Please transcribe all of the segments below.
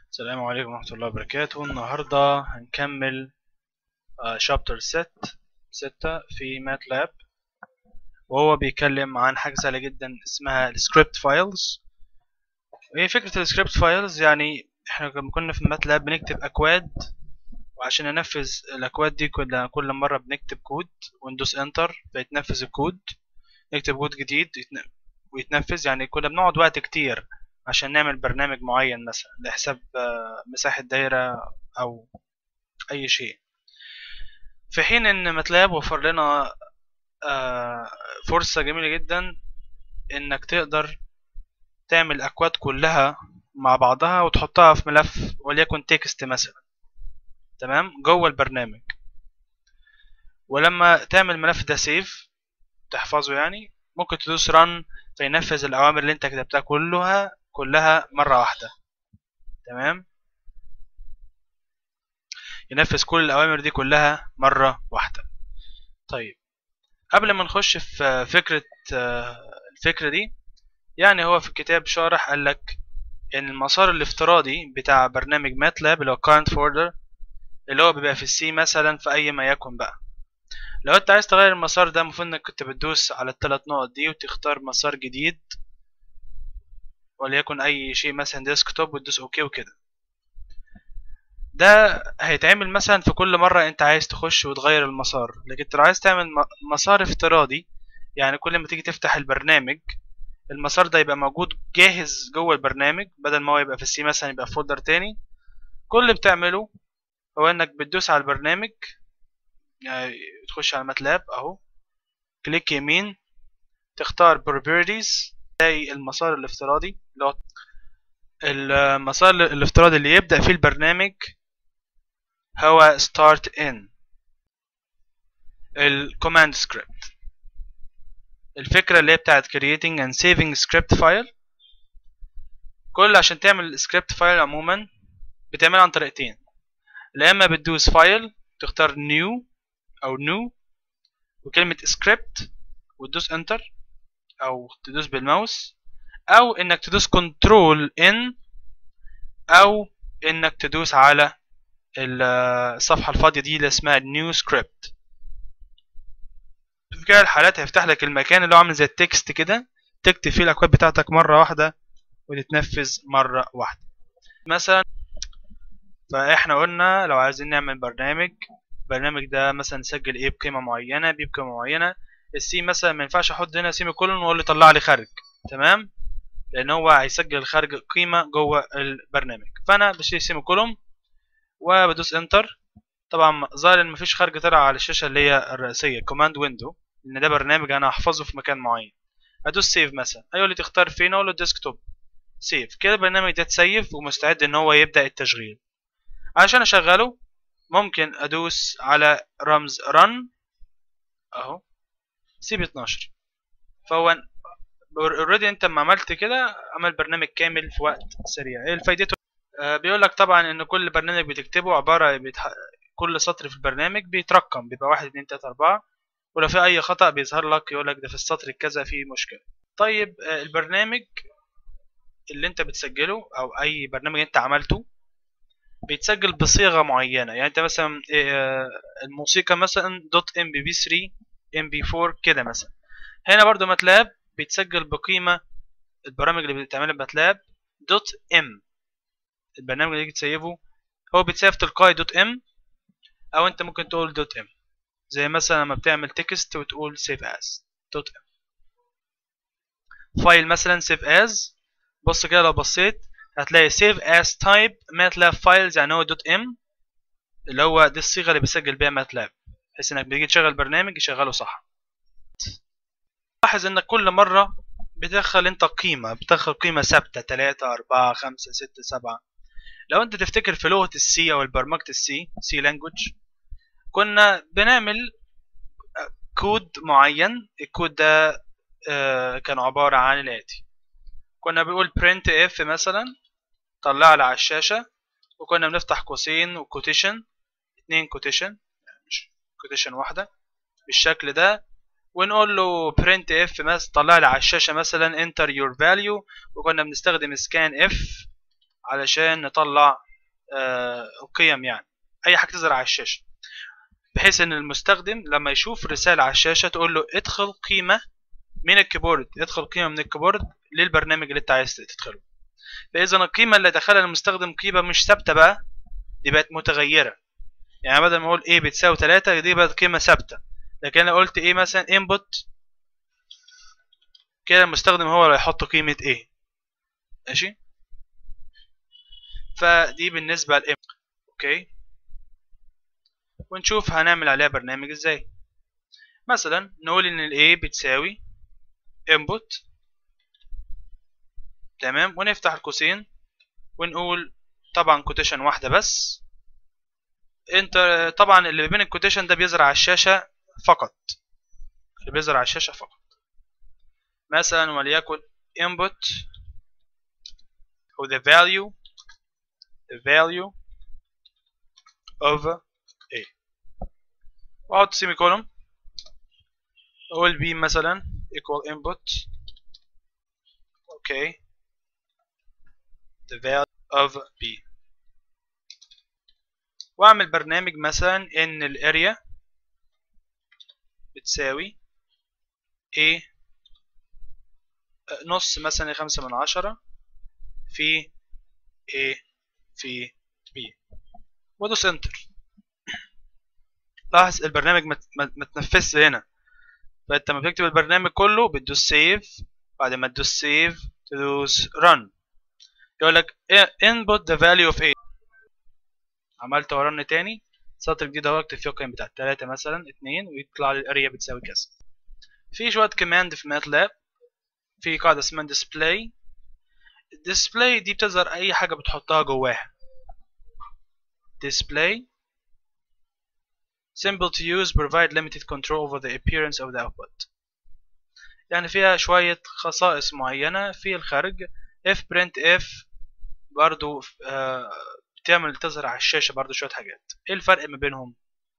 السلام عليكم ورحمة الله وبركاته النهاردة هنكمل شابتر ست ستة في ماتلاب وهو بيتكلم عن حاجة سهلة جدا اسمها السكريبت فايلز ايه فكرة السكريبت فايلز يعني احنا لما كنا في ماتلاب بنكتب اكواد وعشان ننفذ الاكواد دي كل كل مرة بنكتب كود وندوس انتر فيتنفذ الكود نكتب كود جديد يتن- ويتنفذ يعني كنا بنقعد وقت كتير عشان نعمل برنامج معين مثلا لحساب آه، مساحة دايرة أو أي شيء في حين إن ماتلاب وفر لنا آه، فرصة جميلة جدا إنك تقدر تعمل أكواد كلها مع بعضها وتحطها في ملف وليكن تكست مثلا تمام جوه البرنامج ولما تعمل الملف ده سيف تحفظه يعني ممكن تدوس رن فينفذ الأوامر اللي أنت كتبتها كلها كلها مرة واحدة تمام ينفذ كل الأوامر دي كلها مرة واحدة طيب قبل ما نخش في فكرة آه، الفكرة دي يعني هو في الكتاب شارح قال لك إن المسار الافتراضي بتاع برنامج ماتلاب اللي هو current folder اللي هو بيبقى في السي مثلا في أي ما يكن بقى لو أنت عايز تغير المسار ده المفروض إنك كنت بتدوس على الثلاث نقط دي وتختار مسار جديد وليكن أي شيء مثلا ديسكتوب وتدوس أوكي وكده ده هيتعمل مثلا في كل مرة انت عايز تخش وتغير المسار لكن انت لو عايز تعمل م- مسار افتراضي يعني كل ما تيجي تفتح البرنامج المسار ده يبقى موجود جاهز جوه البرنامج بدل ما هو يبقى في السي مثلا يبقى في فولدر تاني كل اللي بتعمله هو انك بتدوس على البرنامج يعني تخش على ماتلاب اهو كليك يمين تختار properties تلاقي المسار الافتراضي اللي هو المسار الافتراضي اللي يبدأ فيه البرنامج هو start in الكوماند سكريبت الفكرة اللي هي بتاعت creating and saving script file كل عشان تعمل script file عموما بتعملها عن طريقتين يا اما بتدوس file تختار new او new وكلمة script وتدوس enter او تدوس بالماوس او انك تدوس control in او انك تدوس على ال- الصفحة الفاضية دي اللي اسمها new script في كده الحالات هيفتح لك المكان اللي هو عامل زي التكست كده تكتب فيه الاكواد بتاعتك مرة واحدة وتتنفذ مرة واحدة مثلا فاحنا قلنا لو عايزين نعمل برنامج البرنامج ده مثلا نسجل ايه بقيمة معينة بي بقيمة معينة السي مثلا ما ينفعش احط هنا سيمي كولون واقول له طلع لي خارج تمام لان هو هيسجل خارج قيمة جوه البرنامج فانا بشيل سيمي كولون وبدوس انتر طبعا ظاهر ان مفيش خارج طلع على الشاشة اللي هي الرئيسية كوماند ويندو لان ده برنامج انا هحفظه في مكان معين ادوس سيف مثلا هيقول لي تختار فين اقول له ديسكتوب سيف كده البرنامج ده اتسيف ومستعد ان هو يبدا التشغيل عشان اشغله ممكن ادوس على رمز رن اهو سيب 12 فهو اوريدي انت لما عملت كده عمل برنامج كامل في وقت سريع ايه فايدته آه بيقول لك طبعا ان كل برنامج بتكتبه عباره بيتح... كل سطر في البرنامج بيترقم بيبقى 1 2 3 4 ولو في اي خطأ بيظهر لك يقول لك ده في السطر كذا في مشكله طيب آه، البرنامج اللي انت بتسجله او اي برنامج انت عملته بيتسجل بصيغه معينه يعني انت مثلا آه، الموسيقى مثلا دوت ام بي بي 3 ام بي 4 كده مثلا هنا برضو ماتلاب بيتسجل بقيمه البرامج اللي بتعملها بماتلاب دوت ام البرنامج اللي تيجي تسيفه هو بيتسيف تلقائي دوت ام او انت ممكن تقول دوت ام زي مثلا لما بتعمل تكست وتقول سيف از دوت ام فايل مثلا سيف از بص كده لو بصيت هتلاقي سيف از تايب ماتلاب فايلز يعني هو دوت ام اللي هو دي الصيغه اللي بيسجل بيها ماتلاب بحيث انك بتيجي تشغل برنامج يشغله صح لاحظ انك كل مره بتدخل انت قيمه بتدخل قيمه ثابته 3 4 5 6 7 لو انت تفتكر في لغه السي او البرمجه السي سي لانجوج كنا بنعمل كود معين الكود ده آه، كان عبارة عن الآتي كنا بنقول print if مثلا طلع لي على الشاشة وكنا بنفتح قوسين وكوتيشن اتنين كوتيشن مش كوتيشن واحدة بالشكل ده ونقول له print if مثلا طلع لي على الشاشة مثلا enter your value وكنا بنستخدم scan if علشان نطلع آه قيم يعني اي حاجه تظهر على الشاشه بحيث ان المستخدم لما يشوف رساله على الشاشه تقول له ادخل قيمه من الكيبورد ادخل قيمه من الكيبورد للبرنامج اللي انت عايز تدخله فاذا القيمه اللي دخلها المستخدم قيمه مش ثابته بقى دي بقت متغيره يعني بدل ما اقول a بتساوي 3 دي بقت قيمه ثابته لكن انا قلت ايه مثلا input كده المستخدم هو اللي هيحط قيمه a ماشي فدي بالنسبه ل اوكي ونشوف هنعمل عليها برنامج ازاي مثلا نقول ان ال a بتساوي input تمام ونفتح القوسين ونقول طبعا كوتيشن واحدة بس انت طبعا اللي بين الكوتيشن ده بيظهر على الشاشة فقط اللي بيظهر على الشاشة فقط مثلا وليكن input أو the value the value of a وأحط سيمي كولوم أقول b مثلا equal input okay the value of b واعمل برنامج مثلا ان الاريا بتساوي a نص مثلا خمسة من عشرة في a في b وادوس انتر لاحظ البرنامج ما تنفذش هنا فانت لما بتكتب البرنامج كله بتدوس سيف بعد ما تدوس سيف تدوس run يقول لك input the value of a عملت ورن تاني سطر جديد اهو اكتب فيه القيم بتاعت 3 مثلا 2 ويطلع لي الاريا بتساوي كذا في شويه كوماند في ماتلاب في قاعده اسمها display display دي بتظهر اي حاجه بتحطها جواها display simple to use provide limited control over the appearance of the output يعني فيها شوية خصائص معينة في الخارج if print if برضو آه بتعمل تظهر على الشاشة برضو شوية حاجات ايه الفرق ما بينهم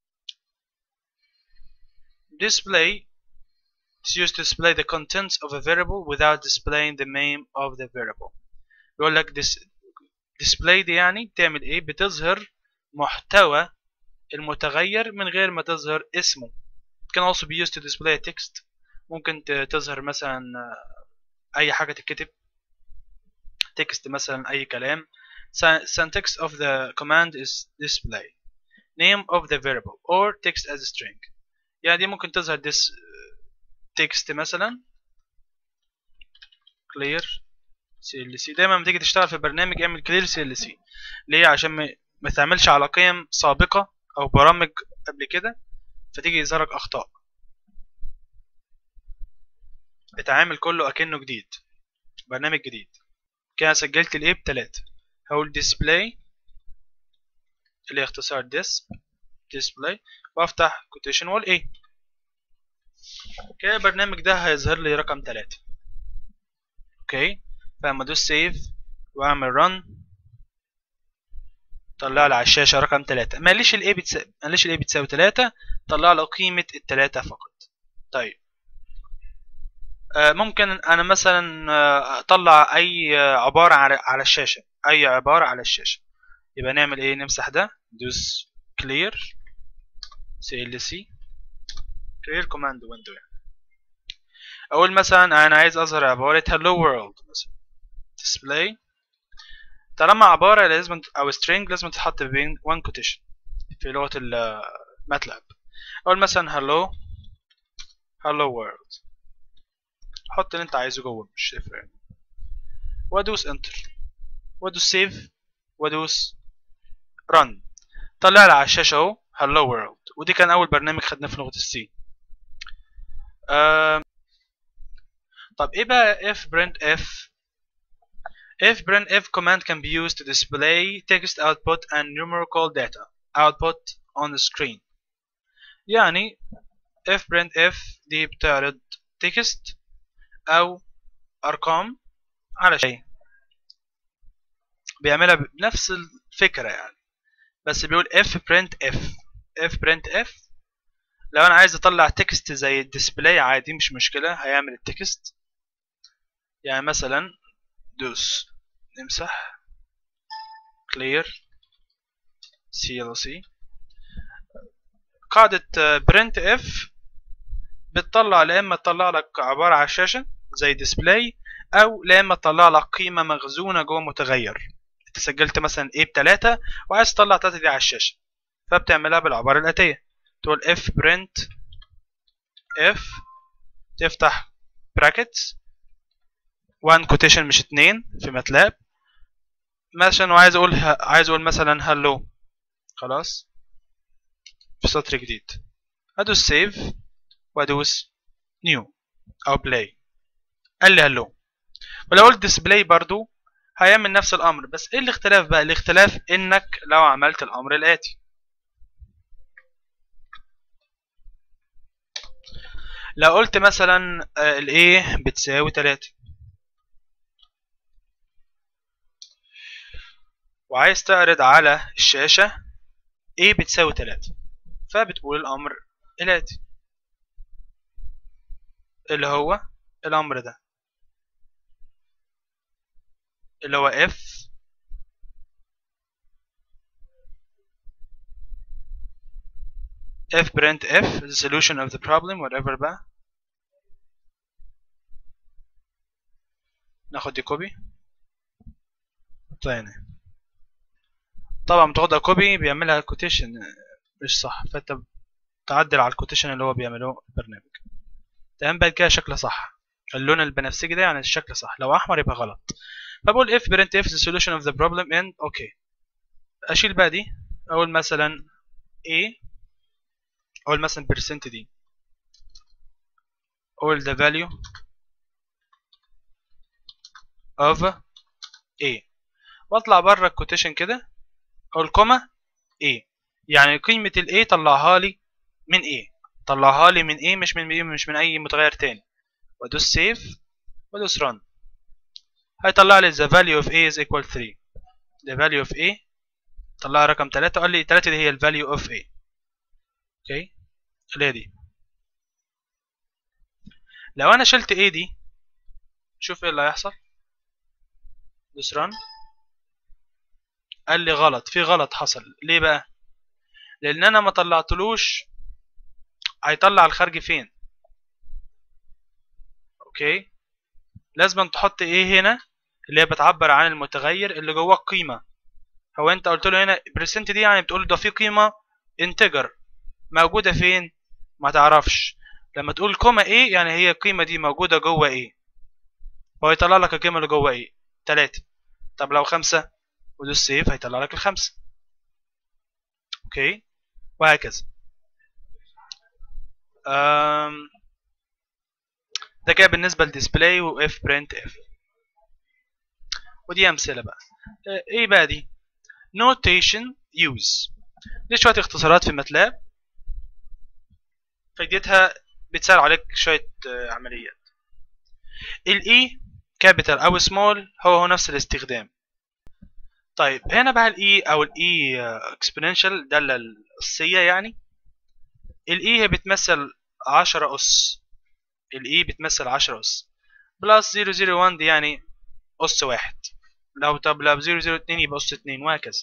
display is used to display the contents of a variable without displaying the name of the variable بيقول لك this display دي يعني بتعمل ايه بتظهر محتوى المتغير من غير ما تظهر اسمه It can also be used to display a text ممكن تظهر مثلا اي حاجة تتكتب text مثلا اي كلام syntax of the command is display name of the variable or text as a string يعني دي ممكن تظهر this text مثلا clear CLC دايما لما تيجي تشتغل في البرنامج اعمل clear CLC ليه عشان ما تعملش على قيم سابقة او برامج قبل كده فتيجي يظهرك اخطاء اتعامل كله اكنه جديد برنامج جديد كده سجلت الايه بتلاتة هقول display اللي هي اختصار dis display وافتح quotation وال a كده البرنامج ده هيظهر لي رقم تلاتة اوكي فلما ادوس سيف واعمل run طلع لي على الشاشة رقم تلاتة ماليش ال a بتساوي ماليش ال a بتساوي تلاتة طلع له قيمة التلاتة فقط طيب ممكن انا مثلا اطلع اي عبارة على الشاشة اي عبارة على الشاشة يبقى نعمل ايه نمسح ده ندوس clear clc clear command window يعني. اقول مثلا انا عايز اظهر عبارة hello world مثلا display طالما عبارة لازم او string لازم تتحط بين one quotation في لغة الماتلاب اقول مثلا hello hello world حط اللي انت عايزه جوه مش تفرق وادوس انتر وادوس سيف وادوس رن طلع لي على الشاشه اهو هلو وورلد ودي كان اول برنامج خدناه في لغه السي آه طب ايه بقى if print if if print if command can be used to display text output and numerical data output on the screen يعني if print if دي بتعرض text او ارقام على شيء بيعملها بنفس الفكره يعني بس بيقول if print if if print if لو انا عايز اطلع تكست زي الديسبلاي عادي مش مشكله هيعمل التكست يعني مثلا دوس نمسح clear CLC قاعدة print if بتطلع لا اما تطلع لك عبارة على الشاشة زي display او لا اما تطلع لك قيمة مخزونة جوه متغير انت سجلت مثلا a بتلاتة وعايز تطلع تلاتة دي على الشاشة فبتعملها بالعبارة الآتية تقول if print if تفتح brackets one quotation مش اتنين في ماتلاب مثلا وعايز اقول عايز اقول مثلا hello خلاص في سطر جديد ادوس save وادوس new او play قال لي hello ولو قلت display برضو هيعمل نفس الامر بس ايه الاختلاف بقى الاختلاف انك لو عملت الامر الاتي لو قلت مثلا ال A بتساوي تلاتة وعايز تعرض على الشاشة A بتساوي تلاتة فبتقول الأمر الآتي اللي هو الأمر ده اللي هو F f print f the solution of the problem whatever بقى ناخد دي كوبي طيب طبعا بتاخدها كوبي بيعملها كوتيشن مش صح فانت تعدل على الكوتيشن اللي هو بيعمله البرنامج تمام بقى كده شكله صح اللون البنفسجي ده يعني الشكل صح لو احمر يبقى غلط فبقول if print if the solution of the problem and اوكي اشيل بقى دي اقول مثلا a اقول مثلا percent دي اقول the value of a واطلع بره الكوتيشن كده اقول كوما a يعني قيمة ال a طلعها لي من a طلعها لي من a مش من b مش من اي متغير تاني وادوس save وادوس run هيطلع لي the value of a is equal 3 the value of a طلع رقم 3 قال لي 3 دي هي ال value of a اوكي اللي هي دي لو انا شلت a دي شوف ايه اللي هيحصل دوس run قال لي غلط في غلط حصل ليه بقى لان انا ما طلعتلوش هيطلع الخارج فين اوكي لازم تحط ايه هنا اللي هي بتعبر عن المتغير اللي جوه القيمه هو انت قلت له هنا برسنت دي يعني بتقول ده في قيمه انتجر موجوده فين ما تعرفش لما تقول كوما ايه يعني هي القيمه دي موجوده جوه ايه هو يطلع لك القيمه اللي جوه ايه 3 طب لو خمسة ودوس سيف هيطلع لك الخمسة اوكي وهكذا أم ده كده بالنسبة للديسبلاي و اف برنت اف ودي امثلة بقى ايه بقى دي notation use دي شوية اختصارات في ماتلاب فايدتها بتسهل عليك شوية عمليات الاي كابيتال او سمول هو هو نفس الاستخدام طيب هنا بقى الاي او الاي اكسبوننشال الداله الاسيه يعني الاي هي بتمثل 10 اس الاي بتمثل 10 اس بلس 001 دي يعني اس واحد لو طب لو 002 يبقى اس 2 وهكذا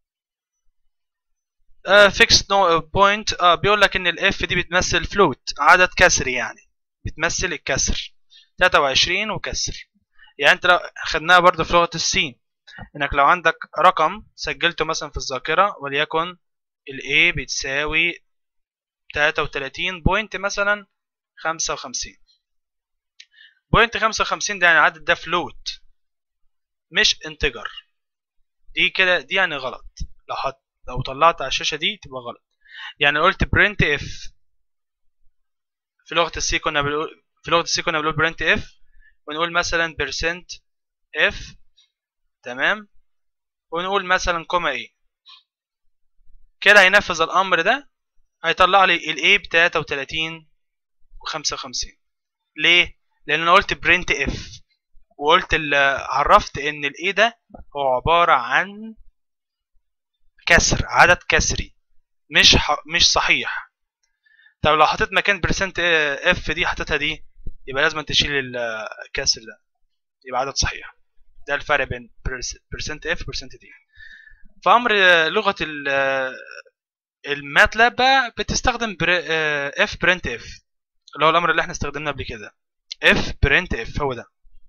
فيكس نو بوينت اه بيقول لك ان الاف دي بتمثل فلوت عدد كسري يعني بتمثل الكسر 23 وكسر يعني انت لو خدناها برضه في لغه السين انك لو عندك رقم سجلته مثلا في الذاكره وليكن ال A بتساوي 33 بوينت مثلا 55 بوينت 55 ده يعني العدد ده فلوت مش انتجر دي كده دي يعني غلط لو حط لو طلعت على الشاشه دي تبقى غلط يعني قلت برنت اف في لغه السي كنا بنقول في لغه السي كنا بنقول برنت اف ونقول مثلا percent اف تمام ونقول مثلا كوما ايه كده هينفذ الامر ده هيطلع لي ال A ب 33 و 55 ليه؟ لان انا قلت برنت اف وقلت عرفت ان ال A ده هو عبارة عن كسر عدد كسري مش ح... مش صحيح طب لو حطيت مكان برسنت اف دي حطيتها دي يبقى لازم تشيل الكسر ده يبقى عدد صحيح ده الفرق بين برسنت اف وبرسنت دي في امر لغه الماتلاب بقى بتستخدم اف برنت اف اللي هو الامر اللي احنا استخدمناه قبل كده اف برنت اف هو ده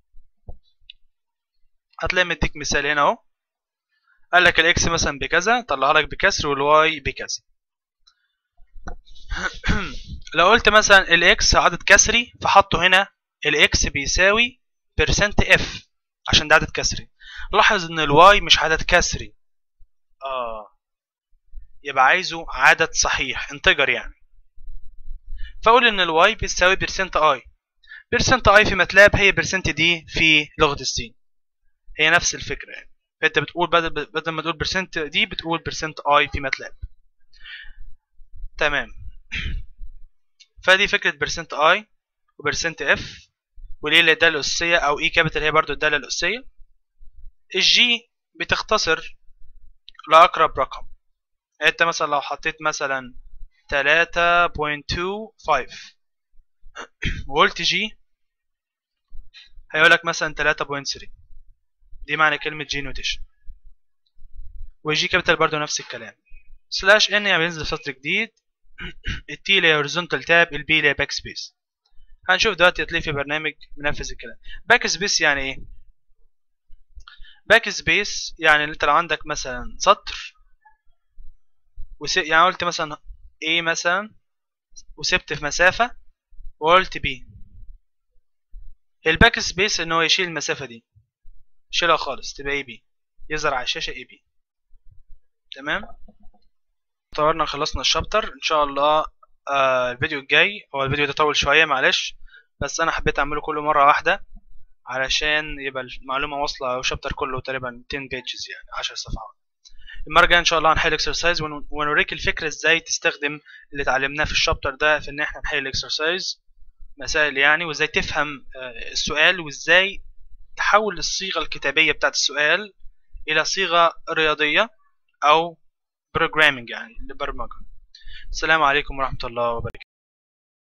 هتلاقي مديك مثال هنا اهو قال لك الاكس مثلا بكذا طلعها لك بكسر والواي بكذا لو قلت مثلا الاكس عدد كسري فحطه هنا الاكس بيساوي برسنت اف عشان ده عدد كسري لاحظ ان الواي مش عدد كسري اه يبقى عايزه عدد صحيح انتجر يعني فاقول ان الواي بتساوي برسنت اي برسنت اي في ماتلاب هي برسنت دي في لغه السين هي نفس الفكره يعني فانت بتقول بدل بدل ما تقول برسنت دي بتقول برسنت اي في ماتلاب تمام فدي فكره برسنت اي وبرسنت اف وليه الداله الاساسيه او اي كابيتال هي برضو الداله الاساسيه الجي بتختصر لاقرب رقم انت مثلا لو حطيت مثلا 3.25 وقلت جي هيقول لك مثلا 3.3 دي معنى كلمة جي نوتيشن والجي كابيتال برضو نفس الكلام سلاش ان يعني بينزل سطر جديد التي اللي هي هوريزونتال تاب البي اللي هي باك سبيس هنشوف دلوقتي هتلاقي في برنامج منفذ الكلام باك سبيس يعني ايه باك سبيس يعني انت لو عندك مثلا سطر وس... يعني قلت مثلا A مثلا وسبت في مسافة وقلت B الباك سبيس ان هو يشيل المسافة دي يشيلها خالص تبقى AB يظهر على الشاشة AB تمام طورنا خلصنا الشابتر ان شاء الله آه الفيديو الجاي هو الفيديو ده طول شوية معلش بس انا حبيت اعمله كله مرة واحدة علشان يبقى المعلومة واصلة او شابتر كله تقريبا 10 بيجز يعني 10 صفحات المره الجايه ان شاء الله هنحل اكسرسايز ونوريك الفكره ازاي تستخدم اللي اتعلمناه في الشابتر ده في ان احنا نحل اكسرسايز مسائل يعني وازاي تفهم السؤال وازاي تحول الصيغه الكتابيه بتاعت السؤال الى صيغه رياضيه او بروجرامينج يعني لبرمجه السلام عليكم ورحمه الله وبركاته